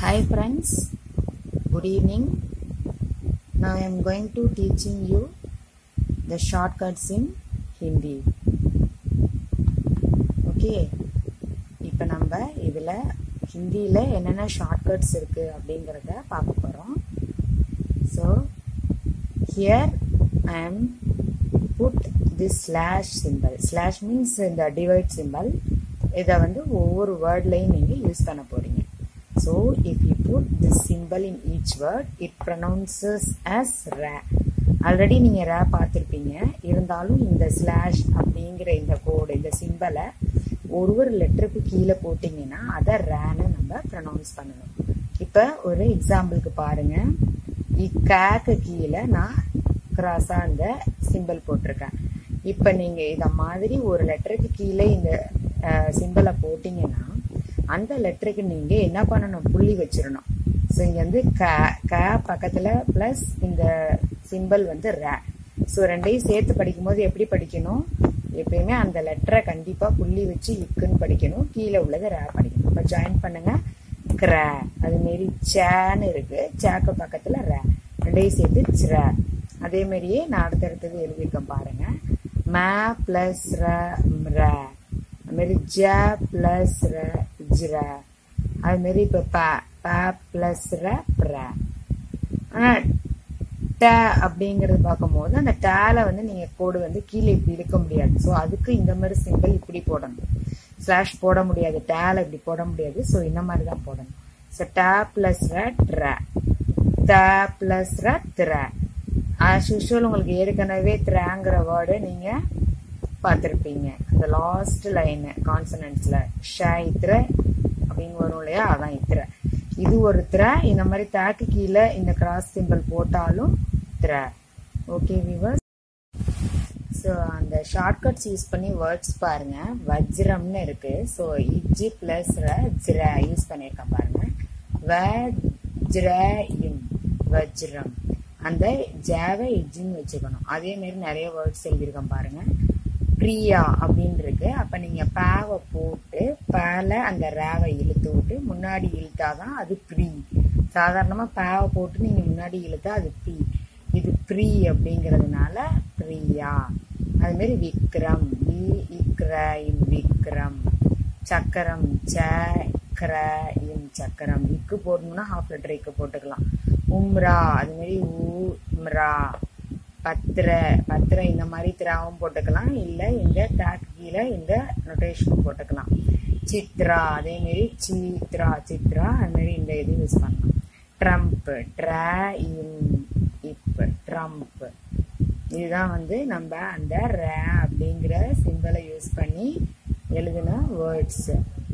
Hi friends, good evening. Now I am going to teaching you the shortcuts in Hindi. Okay, இப்போ நம்ம இதில் ஹிந்தியில் என்னென்ன shortcuts இருக்குது அப்படிங்கிறத பார்க்க போகிறோம் so here I am put this slash symbol slash means இந்த டிவைட் சிம்பிள் இதை வந்து ஒவ்வொரு வேர்ட்லையும் நீங்கள் யூஸ் பண்ண போகிறீங்க so if you put this symbol in each word it pronounces as ரே ஆல்ரெடி நீங்கள் ரே பார்த்துருப்பீங்க இருந்தாலும் இந்த ஸ்லாஷ் அப்படிங்கிற இந்த கோடு இந்த சிம்பிளை ஒரு ஒரு லெட்டருக்கு கீழே போட்டிங்கன்னா அதை ரேன்னு நம்ம ப்ரொனவுன்ஸ் பண்ணணும் இப்போ ஒரு எக்ஸாம்பிளுக்கு பாருங்க இக்கேக்கு கீழே நான் கிராஸாக அந்த சிம்பிள் போட்டிருக்கேன் இப்போ நீங்கள் இதை மாதிரி ஒரு லெட்டருக்கு கீழே இந்த சிம்பிளை போட்டிங்கன்னா அந்த லெட்டருக்கு நீங்கள் என்ன பண்ணணும் புள்ளி வச்சிடணும் ஸோ இங்கே வந்து க க பக்கத்தில் ப்ளஸ் இந்த சிம்பிள் வந்து ரே ஸோ ரெண்டையும் சேர்த்து படிக்கும்போது எப்படி படிக்கணும் எப்பயுமே அந்த லெட்டரை கண்டிப்பாக புள்ளி வச்சு இக்குன்னு படிக்கணும் கீழே உள்ளதை ரே படிக்கணும் இப்போ ஜாயின் பண்ணுங்க கிர அதுமாரி சேன்னு இருக்கு சேக்கு பக்கத்தில் ரே ரெண்டையும் சேர்த்து சிர அதே மாதிரியே நான் அடுத்தடுத்தது எழுதியிருக்கேன் பாருங்க மே பிளஸ் ர ர அதுமாரி ஜ பிளஸ் ர ஜ்ர அதுமாரி இப்போ ப ப பிளஸ் ர ப்ர ஆனால் ட அப்படிங்கிறது பார்க்கும்போது அந்த டேல வந்து நீங்கள் கோடு வந்து கீழே இப்படி இழுக்க முடியாது ஸோ அதுக்கு இந்த மாதிரி சிம்பிள் இப்படி போடணும் ஸ்லாஷ் போட முடியாது டேல இப்படி போட முடியாது ஸோ இந்த மாதிரி தான் போடணும் ஸோ டே பிளஸ் ர ட்ர த பிளஸ் ர திர ஆஸ் யூஷுவல் உங்களுக்கு ஏற்கனவே திராங்கிற வேர்டு நீங்கள் பார்த்துருப்பீங்க அந்த லாஸ்ட் லைனு கான்சனன்ட்ஸில் ஷ இத்திர அப்படின்னு வரும் இல்லையா அதான் இத்திர இது ஒரு திர இந்த மாதிரி தேக்கு கீழே இந்த கிராஸ் சிம்பிள் போட்டாலும் திர ஓகே விவர்ஸ் ஸோ அந்த ஷார்ட்கட்ஸ் யூஸ் பண்ணி வேர்ட்ஸ் பாருங்க வஜ்ரம்னு இருக்கு ஸோ இஜ்ஜி பிளஸ் ர ஜ்ர யூஸ் பண்ணியிருக்கேன் பாருங்க வஜ்ர இம் வஜ்ரம் அந்த ஜாவை இஜ்ஜின்னு வச்சுக்கணும் அதே மாதிரி நிறைய வேர்ட்ஸ் எழுதியிருக்கேன் பாருங்க பிரியா அப்படின்னு இருக்கு அப்ப நீங்க பேவை போட்டு பேல அந்த ரேவை இழுத்து விட்டு முன்னாடி இழுத்தாதான் அது ப்ரீ சாதாரணமா பேவை போட்டு நீங்க முன்னாடி இழுத்தா அது ப்ரீ இது ப்ரீ அப்படிங்கிறதுனால பிரியா அது மாதிரி விக்ரம் வி இக்ர இம் விக்ரம் சக்கரம் ச கிர இம் சக்கரம் இக்கு போடணும்னா ஹாஃப் லிட்டர் இக்கு போட்டுக்கலாம் உம்ரா அது மாதிரி உம்ரா பத்திர பத்திர இந்த மாதிரி திராவும் போட்டுக்கலாம் இல்லை இந்த டேக் கீழே இந்த நொட்டேஷனும் போட்டுக்கலாம் சித்ரா அதே மாதிரி சித்ரா சித்ரா அது மாதிரி இந்த இது யூஸ் பண்ணலாம் ட்ரம்ப் ட்ரா இம் இப் ட்ரம்ப் இதுதான் வந்து நம்ம அந்த ரே அப்படிங்கிற சிம்பிளை யூஸ் பண்ணி எழுதின வேர்ட்ஸ்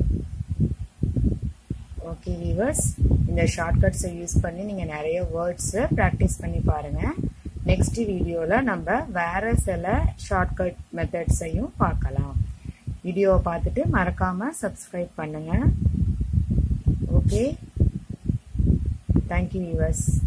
ஓகே வீவர்ஸ் இந்த ஷார்ட்கட்ஸை யூஸ் பண்ணி நீங்கள் நிறைய வேர்ட்ஸை ப்ராக்டிஸ் பண்ணி பாருங்கள் நெக்ஸ்ட் வீடியோவில் நம்ம வேற சில ஷார்ட்கட் மெத்தட்ஸையும் பார்க்கலாம் வீடியோவை பார்த்துட்டு மறக்காமல் சப்ஸ்கிரைப் பண்ணுங்கள் ஓகே தேங்க்யூ வியூவர்ஸ்